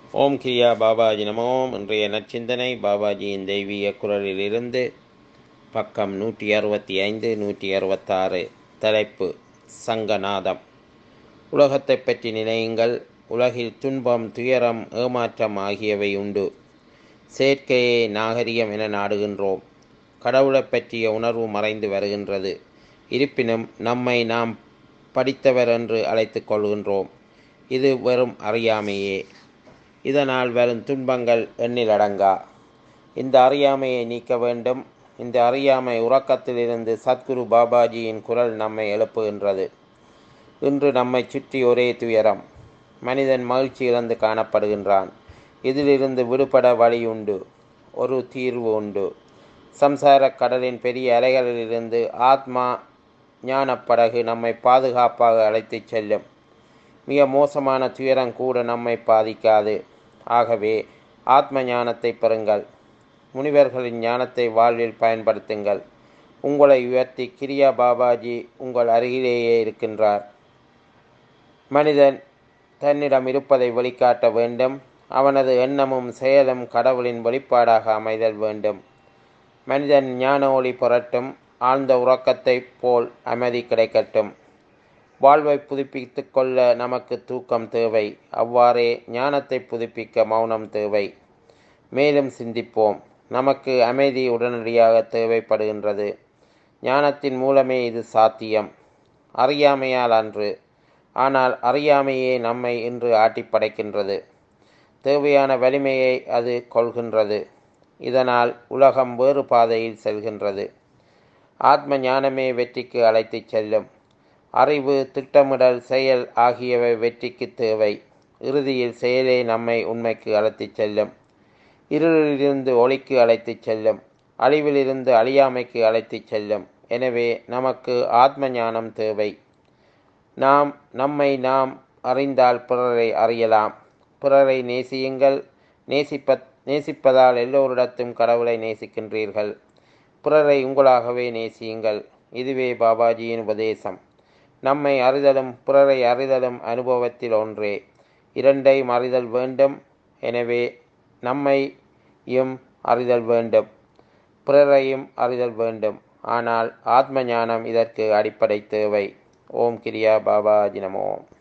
ஓம் கிரியா பாபாஜி நமோம் இன்றைய நற்சிந்தனை பாபாஜியின் தெய்வீக குரலிலிருந்து பக்கம் நூற்றி அறுபத்தி ஐந்து நூற்றி அறுபத்தாறு தலைப்பு சங்கநாதம் உலகத்தை பற்றி நினையுங்கள் உலகில் துன்பம் துயரம் ஏமாற்றம் ஆகியவை உண்டு செயற்கையே நாகரிகம் என நாடுகின்றோம் கடவுளைப் பற்றிய உணர்வு மறைந்து வருகின்றது இருப்பினும் நம்மை நாம் படித்தவர் என்று அழைத்து கொள்கின்றோம் இது வெறும் அறியாமையே இதனால் வரும் துன்பங்கள் எண்ணிலடங்கா இந்த அறியாமையை நீக்க வேண்டும் இந்த அறியாமை உறக்கத்திலிருந்து சத்குரு பாபாஜியின் குரல் நம்மை எழுப்புகின்றது இன்று நம்மை சுற்றி ஒரே துயரம் மனிதன் மகிழ்ச்சி இழந்து காணப்படுகின்றான் இதிலிருந்து விடுபட வழி உண்டு ஒரு தீர்வு உண்டு சம்சார கடலின் பெரிய அலைகளிலிருந்து ஆத்மா ஞானப்படகு நம்மை பாதுகாப்பாக அழைத்துச் செல்லும் மிக மோசமான துயரம் கூட நம்மை பாதிக்காது ஆகவே ஆத்ம ஞானத்தை பெறுங்கள் முனிவர்களின் ஞானத்தை வாழ்வில் பயன்படுத்துங்கள் உங்களை உயர்த்தி கிரியா பாபாஜி உங்கள் அருகிலேயே இருக்கின்றார் மனிதன் தன்னிடம் இருப்பதை வெளிக்காட்ட வேண்டும் அவனது எண்ணமும் செயலும் கடவுளின் வெளிப்பாடாக அமைதல் வேண்டும் மனிதன் ஞான ஒளி புரட்டும் ஆழ்ந்த உறக்கத்தைப் போல் அமைதி கிடைக்கட்டும் வாழ்வை புதுப்பித்து கொள்ள நமக்கு தூக்கம் தேவை அவ்வாறே ஞானத்தை புதுப்பிக்க மௌனம் தேவை மேலும் சிந்திப்போம் நமக்கு அமைதி உடனடியாக தேவைப்படுகின்றது ஞானத்தின் மூலமே இது சாத்தியம் அறியாமையால் அன்று ஆனால் அறியாமையே நம்மை இன்று ஆட்டி படைக்கின்றது தேவையான வலிமையை அது கொள்கின்றது இதனால் உலகம் வேறு பாதையில் செல்கின்றது ஆத்ம ஞானமே வெற்றிக்கு அழைத்துச் செல்லும் அறிவு திட்டமிடல் செயல் ஆகியவை வெற்றிக்கு தேவை இறுதியில் செயலே நம்மை உண்மைக்கு அழைத்துச் செல்லும் இருளிலிருந்து ஒளிக்கு அழைத்துச் செல்லும் அழிவிலிருந்து அழியாமைக்கு அழைத்துச் செல்லும் எனவே நமக்கு ஆத்ம ஞானம் தேவை நாம் நம்மை நாம் அறிந்தால் பிறரை அறியலாம் பிறரை நேசியுங்கள் நேசிப்ப நேசிப்பதால் எல்லோரிடத்தும் கடவுளை நேசிக்கின்றீர்கள் பிறரை உங்களாகவே நேசியுங்கள் இதுவே பாபாஜியின் உபதேசம் நம்மை அறிதலும் பிறரை அறிதலும் அனுபவத்தில் ஒன்றே இரண்டையும் அறிதல் வேண்டும் எனவே நம்மையும் அறிதல் வேண்டும் பிறரையும் அறிதல் வேண்டும் ஆனால் ஆத்ம ஞானம் இதற்கு அடிப்படை தேவை ஓம் கிரியா பாபாஜி நமோம்